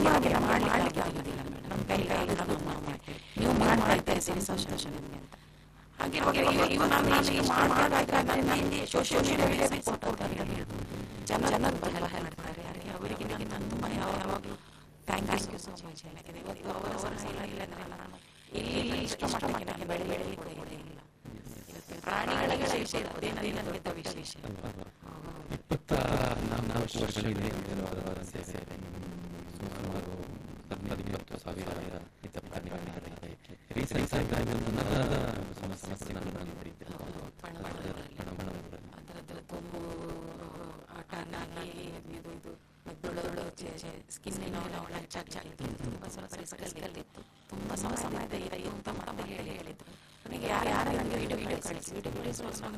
ನಮಗೆಲ್ಲ ಮಾಡ್ಲಿಕ್ಕೆ ಆಗುದಿಲ್ಲ ಮೇಡಮ್ ನಮ್ಮ ಕೈ ಆಗುದಿಲ್ಲ ನಾವು ಮಾಡ್ತೇವೆ ನೀವು ಮಾಡ್ತಾ ಇದ್ದೀರಿ ಸರಿ ಸಂತೋಷ ನಿಮಗೆ ಅಂತ ಹಾಗೆ ಇವಾಗ ನಾನು ಈಗ ಮಾಡಬೇಕಾದ್ರೆ ನನಗೆ ಸೋಷಿಯಲ್ ಮೀಡಿಯಾದಲ್ಲಿ ಸಪೋರ್ಟ್ ಅಂತ ಹೇಳುದು ಜನ ಜನರು ಬಹಳ ಹೆಲ್ಪ್ ಮಾಡ್ತಾರೆ ಅವರಿಗೆ ನಾನು ತುಂಬ ಯಾವಾಗಲೂ ಥ್ಯಾಂಕ್ ಯು ಸೊ ಮಚ್ ಯಾಕಂದ್ರೆ ಇವತ್ತು ಅವರ ಸಹಾಯ ಇಲ್ಲ ಅಂದ್ರೆ ನಾನು ಇಲ್ಲಿ ಇಷ್ಟು ಮಟ್ಟಕ್ಕೆ ನನಗೆ ಬೆಳೆ ಬೆಳೆಯಲಿಕ್ಕೆ ಕೂಡ ಇಲ್ಲ ಇವತ್ತು ಪ್ರಾಣಿಗಳಿಗೆ ವಿಷಯ ಅದೇನದೇನ ದೊಡ್ಡ ವಿಶೇಷ ಇಪ್ಪತ್ತ ನಾಲ್ಕು ವರ್ಷಗಳಿಂದ ನಿರಂತರವಾದ ಸೇವೆ ಸುಮಾರು ಹದಿನೈದು ಸಾವಿರ ಹಿತ ಪ್ರಾಣಿಗಳಿದ್ದಾರೆ ರೀಸೆಂಟ್ ಆಗಿ ನನ್ನ ಸಮಸ್ಯೆಗಳನ್ನು ನಾನು ನೋಡಿದ್ದೆ ಪಣಬಣದಲ್ಲಿ ಅದರದ್ದು ತುಂಬು ಆಟ ನಾಗಿ ಇದು ಇದು ಮೆದುಳು ಸ್ಕಿನ್ನಿನ ಒಳಗೆ ಚಾಕ್ ಚಾಕ್ ತುಂಬ ಸ್ವಲ್ಪ ಪರಿಸರದಲ್ಲಿತ್ತು ತುಂಬ ಸಮಯ ಇದೆ ಇದು ಅಂತ ಮತ್ತೆ ಹೇಳಿ ಹೇಳಿದ್ದು ನನಗೆ ಯಾರು ಯಾರು ನನಗೆ ವಿಡಿಯೋ ವಿಡಿಯೋ ಕಳಿಸಿ ವಿಡಿಯೋ ವಿಡಿಯೋಸ್